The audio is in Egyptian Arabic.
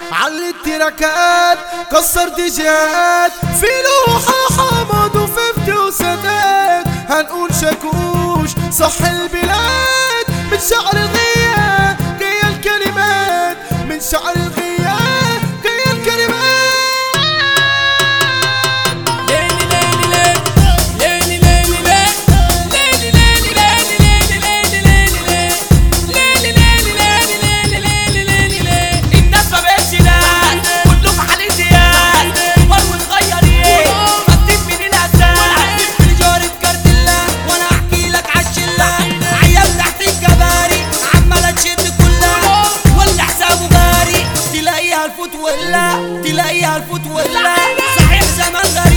علي التراكات كسر ديجات في لوحة حمد وففتي وسادات هنقول شاكوش صح البلاد من شعر الغياب جاية الكلمات من شعر الغياب جاية الكلمات ليلي ليلي ليلي ليلي ليلي ليلي ليلي ليلي ليلي ليلي ليلي ليلي ليلي ليلي الناس ما بقتش ناس كلكم حاليزيات كبار وصغيرين حاطين من الاساس في جارة كارتيلا وانا احكي لك عالشلة عيال تحت الكباري عمالة تشد كلها واللي حسابه غاري تلاقيها الفوت ولا تلاقيها الفوت ولا صحيح زمان غريب